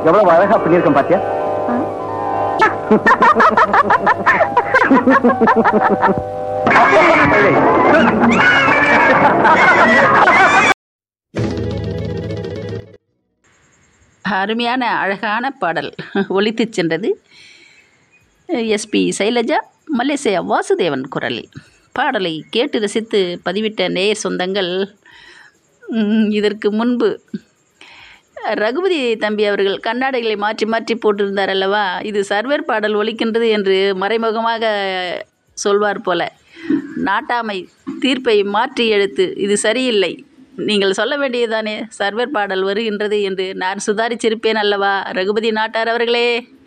எவ்வளவு அழகா பண்ணியிருக்கேன் பாத்தியா அருமையான அழகான பாடல் ஒலித்துச் சென்றது எஸ்பி சைலஜா மலேசியா வாசுதேவன் குரலில் பாடலை கேட்டு ரசித்து பதிவிட்ட நேய சொந்தங்கள் ம், இதற்கு முன்பு ரகுபதி தம்பி அவர்கள் கண்ணாடிகளை மாற்றி மாற்றி போட்டிருந்தார் அல்லவா இது சர்வர் பாடல் ஒலிக்கின்றது என்று மறைமுகமாக சொல்வார் போல நாட்டாமை தீர்ப்பை மாற்றி எடுத்து இது சரியில்லை நீங்கள் சொல்ல வேண்டியதுதானே சர்வர் பாடல் வருகின்றது என்று நான் சுதாரிச்சிருப்பேன் அல்லவா ரகுபதி நாட்டார் அவர்களே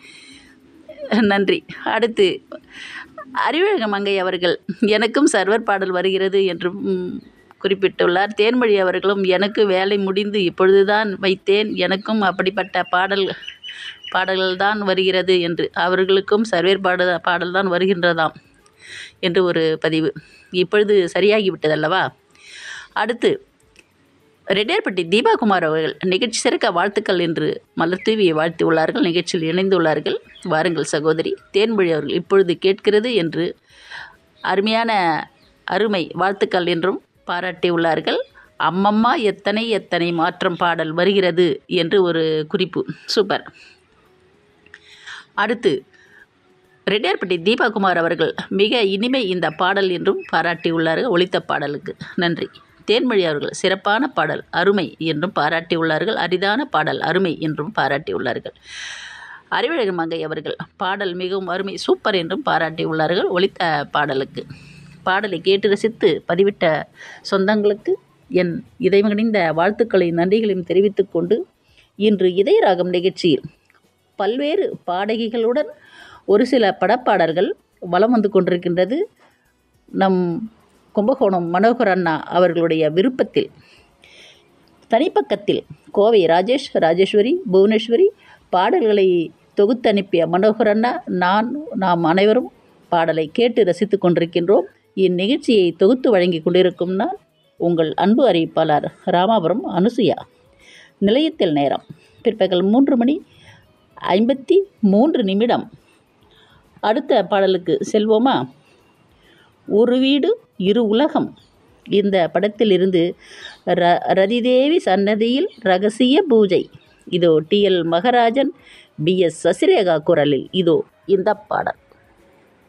நன்றி அடுத்து அறிவழக மங்கை அவர்கள் எனக்கும் சர்வர் பாடல் வருகிறது என்றும் ம், குறிப்பிட்டுள்ளார் தேன்மொழி அவர்களும் எனக்கு வேலை முடிந்து இப்பொழுதுதான் வைத்தேன் எனக்கும் அப்படிப்பட்ட பாடல் பாடல்கள் வருகிறது என்று அவர்களுக்கும் சர்வேர் பாடல் பாடல் தான் வருகின்றதாம் என்று ஒரு பதிவு இப்பொழுது சரியாகிவிட்டதல்லவா அடுத்து ரெட்டியார்பட்டி தீபாகுமார் அவர்கள் நிகழ்ச்சி சிறக்க வாழ்த்துக்கள் என்று மலர் தூவியை வாழ்த்தியுள்ளார்கள் நிகழ்ச்சியில் இணைந்துள்ளார்கள் வாருங்கள் சகோதரி தேன்மொழி அவர்கள் இப்பொழுது கேட்கிறது என்று அருமையான அருமை வாழ்த்துக்கள் என்றும் பாராட்டியுள்ளார்கள் அம்மம்மா எத்தனை எத்தனை மாற்றம் பாடல் வருகிறது என்று ஒரு குறிப்பு சூப்பர் அடுத்து ரெட்டியார்பட்டி தீபாகுமார் அவர்கள் மிக இனிமை இந்த பாடல் என்றும் பாராட்டியுள்ளார்கள் ஒலித்த பாடலுக்கு நன்றி தேன்மொழி அவர்கள் சிறப்பான பாடல் அருமை என்றும் பாராட்டியுள்ளார்கள் அரிதான பாடல் அருமை என்றும் பாராட்டியுள்ளார்கள் அறிவழகு மங்கை அவர்கள் பாடல் மிகவும் அருமை சூப்பர் என்றும் பாராட்டியுள்ளார்கள் ஒலித்த பாடலுக்கு பாடலை கேட்டு ரசித்து பதிவிட்ட சொந்தங்களுக்கு என் இதயமணிந்த வாழ்த்துக்களையும் நன்றிகளையும் தெரிவித்துக் கொண்டு இன்று இதயராகம் நிகழ்ச்சியில் பல்வேறு பாடகிகளுடன் ஒரு சில படப்பாடல்கள் வலம் வந்து கொண்டிருக்கின்றது நம் கும்பகோணம் மனோகர் அண்ணா அவர்களுடைய விருப்பத்தில் தனிப்பக்கத்தில் கோவை ராஜேஷ் ராஜேஸ்வரி புவனேஸ்வரி பாடல்களை தொகுத்து அனுப்பிய மனோகர் அண்ணா நான் நாம் அனைவரும் பாடலை கேட்டு ரசித்துக் கொண்டிருக்கின்றோம் இந்நிகழ்ச்சியை தொகுத்து வழங்கி கொண்டிருக்கும் நான் உங்கள் அன்பு அறிவிப்பாளர் ராமாபுரம் அனுசுயா நிலையத்தில் நேரம் பிற்பகல் மூன்று மணி ஐம்பத்தி மூன்று நிமிடம் அடுத்த பாடலுக்கு செல்வோமா ஒரு வீடு இரு உலகம் இந்த படத்திலிருந்து ர ரதிதேவி சன்னதியில் ரகசிய பூஜை இதோ TL Maharajan P S Sasirekha குரலில் இதோ இந்த பாடல்